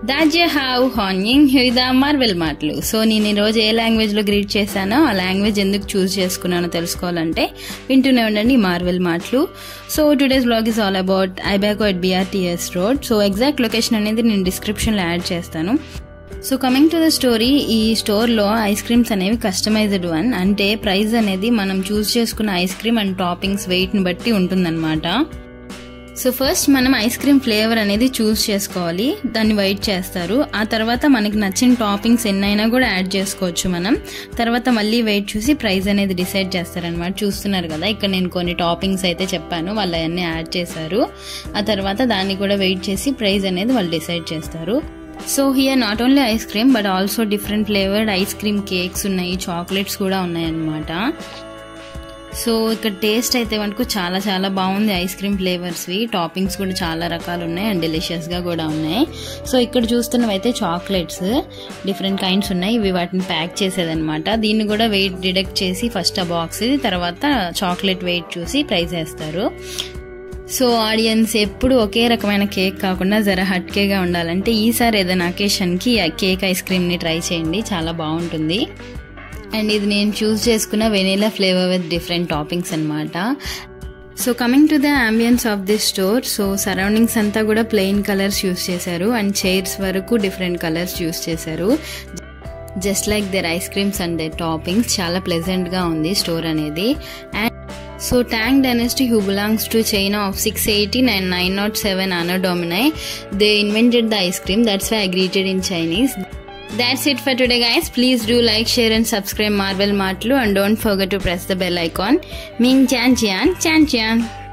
దాజ్య హావ్ హాన్యింగ్ హ్యూదా మార్వెల్ మాటలు సో నేను ఈరోజు ఏ లాంగ్వేజ్లో గ్రీట్ చేశానో ఆ లాంగ్వేజ్ ఎందుకు చూస్ చేసుకున్నానో తెలుసుకోవాలంటే వింటూనే ఉండండి మార్వెల్ మాటలు so today's blog is all about Ibaco at BRTS road so exact location అనేది నేను డిస్క్రిప్షన్లో యాడ్ చేస్తాను so coming to the story ఈ స్టోర్లో ఐస్ క్రీమ్స్ అనేవి కస్టమైజ్డ్ వన్ అంటే ప్రైస్ అనేది మనం చూస్ చేసుకున్న ఐస్ క్రీమ్ అండ్ టాపింగ్స్ వెయిట్ని బట్టి ఉంటుందన్నమాట సో ఫస్ట్ మనం ఐస్ క్రీమ్ ఫ్లేవర్ అనేది చూస్ చేసుకోవాలి దాన్ని వైట్ చేస్తారు ఆ తర్వాత మనకి నచ్చిన టాపింగ్స్ ఎన్నైనా కూడా యాడ్ చేసుకోవచ్చు మనం తర్వాత మళ్ళీ వెయిట్ చూసి ప్రైస్ అనేది డిసైడ్ చేస్తారనమాట చూస్తున్నారు కదా ఇక్కడ నేను కొన్ని టాపింగ్స్ అయితే చెప్పాను వాళ్ళు అవన్నీ యాడ్ చేశారు ఆ తర్వాత దాన్ని కూడా వెయిట్ చేసి ప్రైస్ అనేది వాళ్ళు డిసైడ్ చేస్తారు so here not only ice cream but also different flavoured ice cream cakes ఉన్నాయి చాక్లెట్స్ కూడా ఉన్నాయి అన్నమాట సో ఇక్కడ టేస్ట్ అయితే మనకు చాలా చాలా బాగుంది ఐస్ క్రీమ్ ఫ్లేవర్స్వి టాపింగ్స్ కూడా చాలా రకాలు ఉన్నాయి అండ్ డెలిషియస్గా కూడా ఉన్నాయి సో ఇక్కడ చూస్తున్నవైతే చాక్లెట్స్ డిఫరెంట్ కైండ్స్ ఉన్నాయి ఇవి వాటిని ప్యాక్ చేసేదనమాట దీన్ని కూడా వెయిట్ డిడక్ట్ చేసి ఫస్ట్ ఆ బాక్స్ తర్వాత చాక్లెట్ వెయిట్ చూసి ప్రైస్ వేస్తారు సో ఆడియన్స్ ఎప్పుడు ఒకే రకమైన కేక్ కాకుండా జర హట్కేగా ఉండాలంటే ఈసారి ఏదైనా అకేషన్కి కేక్ ఐస్ క్రీమ్ని ట్రై చేయండి చాలా బాగుంటుంది అండ్ ఇది నేను చూస్ చేసుకున్న vanilla flavour with different toppings అనమాట so coming to the ambience of this store so surroundings అంతా కూడా ప్లెయిన్ కలర్స్ యూస్ చేశారు అండ్ చైర్స్ వరకు డిఫరెంట్ కలర్స్ యూస్ చేశారు just like their ice creams and their toppings చాలా ప్లెజెంట్గా ఉంది store అనేది and so Tang dynasty who belongs to China of six eighteen and nine nought seven under dominion they invented the ice cream that's why accredited in Chinese That's it for today guys. Please do like, share and subscribe Marvel Matlu and don't forget to press the bell icon. Ming Chan Chian Chan Chian.